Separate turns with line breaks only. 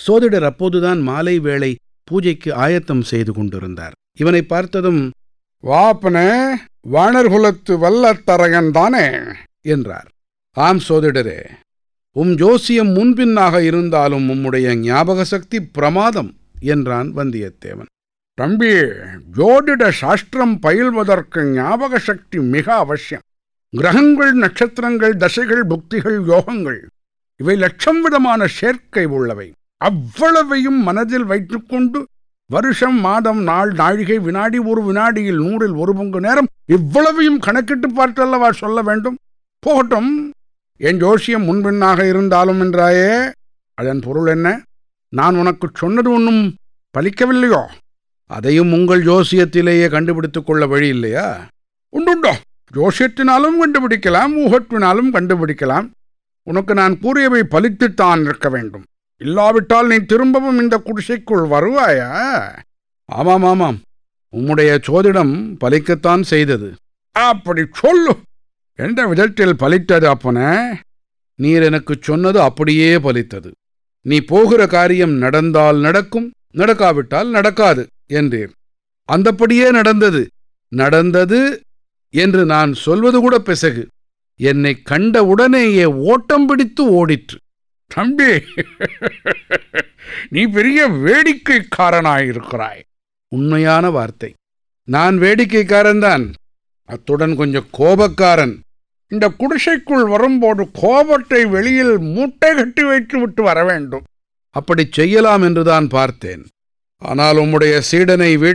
சோதிடர் அப்போதுதான் மாலை வேளை பூஜைக்கு ஆயத்தம் செய்து கொண்டிருந்தார் இவனை பார்த்ததும்
வாப்பனே வாணர் குலத்து வல்லத்தரகன் தானே
என்றார் ஆம் சோதிடரே உம் ஜோசியம் முன்பின்னாக இருந்தாலும் உம்முடைய ஞாபக சக்தி பிரமாதம் என்றான் வந்தியத்தேவன்
தம்பி ஜோதிட சாஸ்திரம் பயில்வதற்கு ஞாபக சக்தி மிக அவசியம் கிரகங்கள் நட்சத்திரங்கள் தசைகள் புக்திகள் யோகங்கள் இவை லட்சம் விதமான சேர்க்கை உள்ளவை அவ்வளவையும் மனதில் வைத்துக்கொண்டு வருஷம் மாதம் நாள் நாழிகை வினாடி ஒரு வினாடியில் நூறில் ஒரு பங்கு நேரம் இவ்வளவையும் கணக்கிட்டு பார்த்தல்லவா சொல்ல வேண்டும் போகட்டும் என் ஜோசியம் முன்பின்னாக இருந்தாலும் என்றாயே அதன் பொருள் என்ன நான் உனக்கு சொன்னது ஒன்றும் பலிக்கவில்லையோ
அதையும் உங்கள் ஜோசியத்திலேயே கண்டுபிடித்துக் கொள்ள வழி இல்லையா
உண்டுண்டோ ஜோசியத்தினாலும் கண்டுபிடிக்கலாம் ஊகத்தினாலும் கண்டுபிடிக்கலாம் உனக்கு நான் கூறியவை பலித்துத்தான் இருக்க வேண்டும் இல்லாவிட்டால் நீ திரும்பவும் இந்த குடிசைக்குள் வருவாயா
ஆமாம் ஆமாம் உம்முடைய சோதிடம் பலிக்கத்தான் செய்தது
அப்படி சொல்லு எந்த விதத்தில் பலித்தது அப்பனே
நீர் எனக்கு சொன்னது அப்படியே பலித்தது நீ போகிற காரியம் நடந்தால் நடக்கும் நடக்காவிட்டால் நடக்காது என்றீர் அந்தப்படியே நடந்தது நடந்தது என்று நான் சொல்வது கூட பிசகு என்னை கண்ட உடனேயே ஓட்டம் பிடித்து ஓடிற்று
தம்பி நீ பெரிய வேடிக்கைக்காரனாயிருக்கிறாய்
உண்மையான வார்த்தை நான் வேடிக்கைக்காரன்தான் அத்துடன் கொஞ்சம் கோபக்காரன்
இந்த குடிசைக்குள் வரும்போது கோபத்தை வெளியில் மூட்டை கட்டி வைத்து விட்டு வர வேண்டும்
அப்படிச் செய்யலாம் என்றுதான் பார்த்தேன் ஆனால் உம்முடைய சீடனை